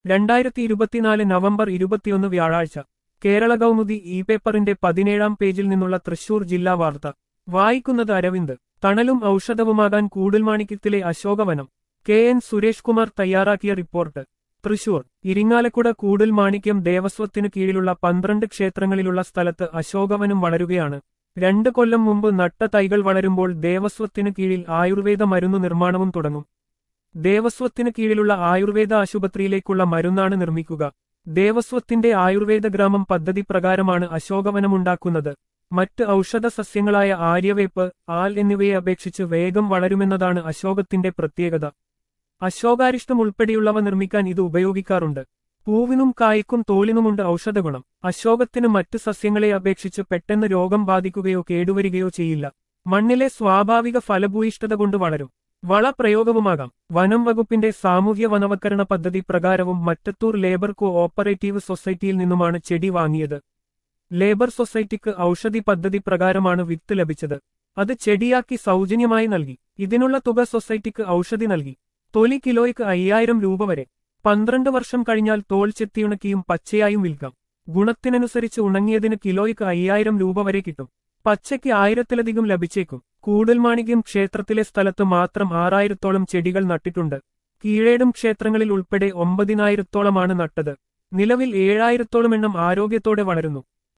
രണ്ടായിരത്തി ഇരുപത്തിനാല് നവംബർ ഇരുപത്തിയൊന്ന് വ്യാഴാഴ്ച കേരള കൗമുദി ഇ പേപ്പറിന്റെ പതിനേഴാം പേജിൽ നിന്നുള്ള തൃശൂർ ജില്ലാ വാർത്ത വായിക്കുന്നത് അരവിന്ദ് തണലും ഔഷധവുമാകാൻ കൂടൽമാണിക്യത്തിലെ അശോകവനം കെ എൻ സുരേഷ് കുമാർ തയ്യാറാക്കിയ റിപ്പോർട്ട് തൃശൂർ ഇരിങ്ങാലക്കുട കൂടൽ മാണിക്യം ദേവസ്വത്തിനു കീഴിലുള്ള പന്ത്രണ്ട് ക്ഷേത്രങ്ങളിലുള്ള സ്ഥലത്ത് അശോകവനം വളരുകയാണ് രണ്ട് കൊല്ലം മുമ്പ് നട്ട തൈകൾ വളരുമ്പോൾ ദേവസ്വത്തിനു കീഴിൽ ആയുർവേദ മരുന്നു നിർമ്മാണവും തുടങ്ങും ദേവസ്വത്തിനു കീഴിലുള്ള ആയുർവേദ ആശുപത്രിയിലേക്കുള്ള മരുന്നാണ് നിർമ്മിക്കുക ദേവസ്വത്തിന്റെ ആയുർവേദ ഗ്രാമം പദ്ധതി പ്രകാരമാണ് അശോകവനമുണ്ടാക്കുന്നത് മറ്റ് ഔഷധ സസ്യങ്ങളായ ആര്യവേപ്പ് ആൽ എന്നിവയെ അപേക്ഷിച്ച് വേഗം വളരുമെന്നതാണ് അശോകത്തിന്റെ പ്രത്യേകത അശോകാരിഷ്ടം ഉൾപ്പെടെയുള്ളവ നിർമ്മിക്കാൻ ഇത് ഉപയോഗിക്കാറുണ്ട് പൂവിനും കായ്ക്കും തോലിനുമുണ്ട് ഔഷധഗുണം അശോകത്തിന് മറ്റ് സസ്യങ്ങളെ അപേക്ഷിച്ച് പെട്ടെന്ന് രോഗം ബാധിക്കുകയോ കേടുവരികയോ ചെയ്യില്ല മണ്ണിലെ സ്വാഭാവിക ഫലഭൂയിഷ്ഠത കൊണ്ട് വളരും വളപ്രയോഗവുമാകാം വനം വകുപ്പിന്റെ സാമൂഹ്യ വനവൽക്കരണ പദ്ധതി പ്രകാരവും മറ്റത്തൂർ ലേബർ കോ ഓപ്പറേറ്റീവ് സൊസൈറ്റിയിൽ നിന്നുമാണ് ചെടി വാങ്ങിയത് ലേബർ സൊസൈറ്റിക്ക് ഔഷധി പദ്ധതി പ്രകാരമാണ് വിത്ത് ലഭിച്ചത് അത് ചെടിയാക്കി സൗജന്യമായി നൽകി ഇതിനുള്ള തുക സൊസൈറ്റിക്ക് ഔഷധി നൽകി തൊലി കിലോയ്ക്ക് അയ്യായിരം രൂപ വരെ പന്ത്രണ്ട് വർഷം കഴിഞ്ഞാൽ തോൾ ചെത്തിയുണക്കിയും പച്ചയായും വിൽക്കാം ഗുണത്തിനനുസരിച്ച് ഉണങ്ങിയതിന് കിലോയ്ക്ക് അയ്യായിരം രൂപ വരെ കിട്ടും പച്ചയ്ക്ക് ആയിരത്തിലധികം ലഭിച്ചേക്കും കൂടൽമാണിക്യം ക്ഷേത്രത്തിലെ സ്ഥലത്ത് മാത്രം ആറായിരത്തോളം ചെടികൾ നട്ടിട്ടുണ്ട് കീഴേടും ക്ഷേത്രങ്ങളിൽ ഉൾപ്പെടെ ഒമ്പതിനായിരത്തോളമാണ് നട്ടത് നിലവിൽ ഏഴായിരത്തോളം എണ്ണം ആരോഗ്യത്തോടെ വളരുന്നു